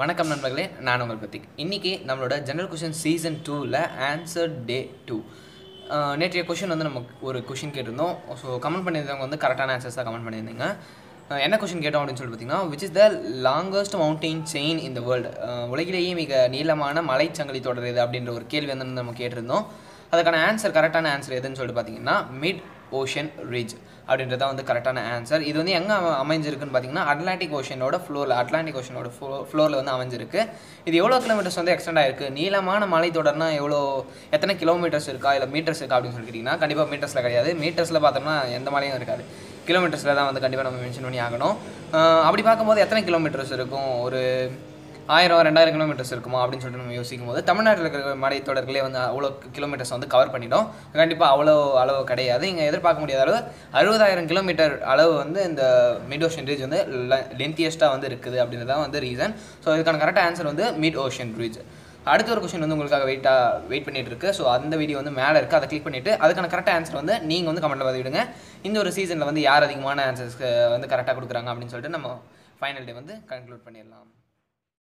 வணக்கம் நண்பர்களே நான் உங்கள் பிரதீக் இன்றைக்கி நம்மளோட ஜெனரல் கொஷின் சீசன் டூவில் ஆன்சர் டே டூ நேற்றைய கொஷின் வந்து நம்ம ஒரு கொஷின் கேட்டிருந்தோம் ஸோ கமெண்ட் பண்ணியிருந்தவங்க வந்து கரெக்டான ஆன்சர்ஸ் தான் கமெண்ட் பண்ணியிருந்தீங்க அஹ் என்ன கொஷின் கேட்டோம் அப்படின்னு சொல்லி பார்த்தீங்கன்னா which is the longest mountain chain in the world உலகிலேயே மிக நீளமான மலைச்சங்கிலி தொடர் இது அப்படின்ற ஒரு கேள்வி வந்து நம்ம கேட்டிருந்தோம் அதுக்கான ஆன்சர் கரெக்டான ஆன்சர் எதுன்னு சொல்லிட்டு பார்த்தீங்கன்னா மிட் ஓஷன் ரிட்ஜ் அப்படின்றத வந்து கரெக்டான ஆன்சர் இது வந்து எங்கே அமைஞ்சிருக்குன்னு பார்த்தீங்கன்னா அட்லாண்டிக் ஓஷனோட ஃப்ளோரில் அட்லாண்டிக் ஓஷனோட ஃப்ளோ ஃப்ளோரில் வந்து அமைஞ்சிருக்கு இது எவ்வளோ கிலோமீட்டர்ஸ் வந்து எக்ஸ்டெண்ட் ஆயிருக்கு நீளமான மலைத்தொடர்னா எவ்வளோ எத்தனை கிலோமீட்டர்ஸ் இருக்கா இல்லை மீட்டர்ஸ் இருக்கா அப்படின்னு சொல்லி கேட்டிங்கன்னா கண்டிப்பாக மீட்டர்ஸில் கிடையாது மீட்டர்ஸில் பார்த்தோம்னா எந்த மலையும் இருக்காது கிலோமீட்டர்ஸில் தான் வந்து கண்டிப்பாக நம்ம மென்ஷன் பண்ணி ஆகணும் அஹ் அப்படி பார்க்கும்போது எத்தனை கிலோமீட்டர்ஸ் இருக்கும் ஒரு ஆயிரம் ரெண்டாயிரம் கிலோமீட்டர்ஸ் இருக்குமா அப்படின்னு சொல்லிட்டு நம்ம யோசிக்கும் போது தமிழ்நாட்டில் இருக்கிற மலைத்தொடர்களே வந்து அவ்வளோ கிலோமீட்டர்ஸ் வந்து கவர் பண்ணிடும் கண்டிப்பாக அவ்வளோ அளவு கிடையாது இங்கே எதிர்பார்க்க முடியாத அளவு அறுபதாயிரம் கிலோமீட்டர் அளவு வந்து இந்த மிட் ஓஷன் ரீஜ் வந்து லென்த்தியஸ்ட்டாக வந்து இருக்குது அப்படின்றது தான் வந்து ரீசன் ஸோ இதுக்கான கரெக்ட் ஆன்சர் வந்து மிட் ஓஷன் ரீஜ் அடுத்த ஒரு கொஷின் வந்து உங்களுக்காக வெயிட்டாக வெயிட் பண்ணிட்டு இருக்கு ஸோ அந்த வீடியோ வந்து மேலே இருக்குது அதை கிளிக் பண்ணிவிட்டு அதுக்கான கரெக்ட் ஆன்சர் வந்து நீங்கள் வந்து கமெண்ட்டில் பதிவிடுங்க இந்த ஒரு சீசனில் வந்து யார் அதிகமான ஆன்சர்ஸ்க்கு வந்து கரெக்டாக கொடுக்குறாங்க அப்படின்னு சொல்லிட்டு நம்ம ஃபைனல் டே வந்து கன்க்ளூட் பண்ணிடலாம்